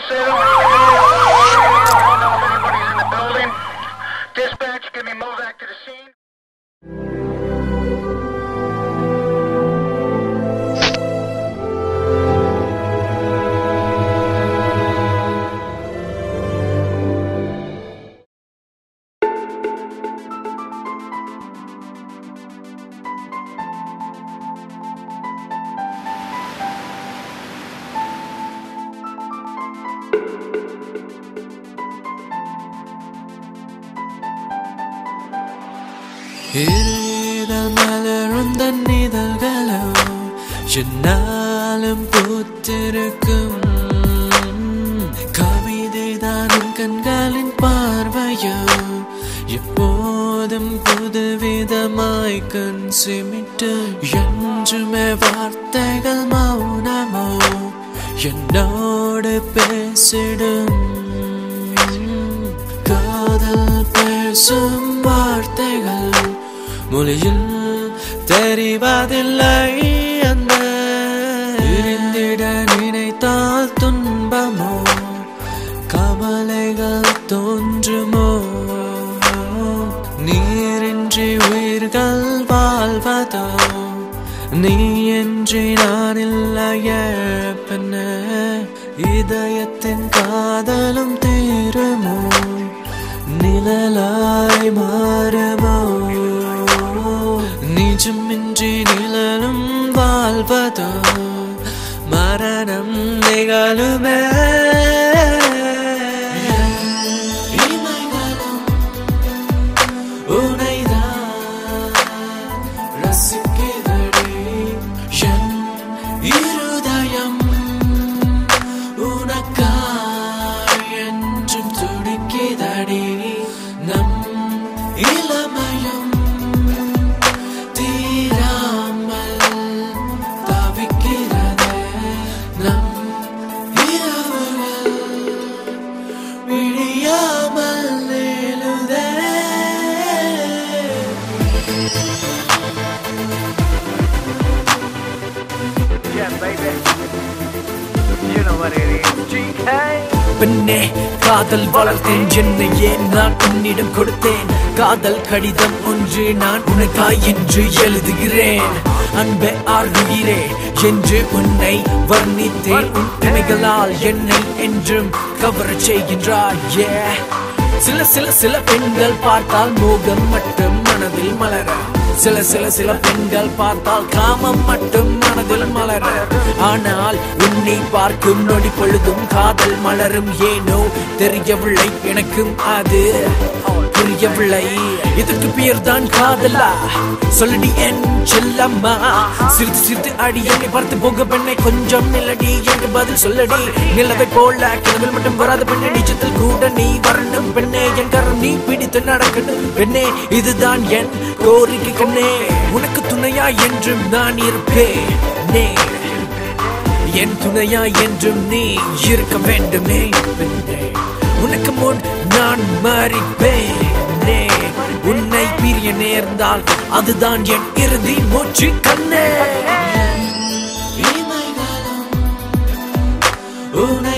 Everybody's in the building. Dispatch, give me Movac to the scene. இதழ் மலர்ந்த நிதழ்களோ என்னாலும் பூத்திருக்கும் கவிதைதான் உன் கண்களின் பார்வையோ எப்போதும் புதுவிதமாய் கண் சிமிட்டு என்றுமே வார்த்தைகள் மௌனமோ என்னோடு பேசிடும் காதல் பேசும் வார்த்தைகள் மொழியில் தெரிவதில்லை அந்த இருந்திட நினைத்தால் துன்பமோ கவலைகள் தோன்றுமோ நீரின்றி உயிர்கள் வாழ்வதோ நீ என்று நான் இல்லையே பெண்ண இதயத்தின் காதலும் தீருமோ நிழலாய் மாறுமோ நிஜமின்றி நிழலும் வாழ்வதோ மரணம் நிகழுமே இமைகளும் உனைதான் ரசிக்கிறதே என் இருதயம் உனக்காய் என்றும் துடிக்கிறதே நம் இளமையும் தீராமல் தவிக்கிறதே நம் இரவுகள் விடியாமல் எழுதே Yeah, baby. You know what it is. GK. பெண்ணே காதல் வளர்த்தேன் என்னையே நான் உன்னிடம் கொடுத்தேன் காதல் கடிதம் ஒன்று நான் உனக்காய் என்று எழுதுகிறேன் அன்பே ஆழ்வுகிறே என்று உன்னை வர்ணித்தேன் உன் துணைகளால் என்னை என்றும் கவரச் செய்கின்றாய் yeah. சில சில சில பெண்கள் பார்த்தால் மோகம் மட்டும் மனதில் மலர சில சில சில பெண்கள் பார்த்தால் காமம் மட்டும் மனதில் மலர ஆனால் உன்னை பார்க்கும் நொடி பொழுதும் காதல் மலரும் ஏனோ தெரியவில்லை எனக்கும் அது புரியவில்லை இதுக்கு பேர் தான் காதலா சொல்லடி என் செல்லம்மா சிரித்து சிரித்து அடி என்னை பார்த்து போக பெண்ணை கொஞ்சம் நில்லடி என்று பதில் சொல்லடி நிலவை போல கிழவில் மட்டும் வராத பெண்ணை நிஜத்தில் கூட நீ வரணும் பெண்ணே என் கரம் நீ பிடித்து நடக்கணும் பெண்ணே இதுதான் என் கோரிக்கை கண்ணே உனக்கு துணையா என்றும் நான் இருப்பேன் நே என் துணையா என்றும் நீ இருக்க வேண்டுமே பெண்ணே உனக்கு முன் நான் மாறிப்பேனே உன்னை பிரிய நேர்ந்தால் அதுதான் என் இறுதி மூச்சு கண்ணே இமைகளும் உனை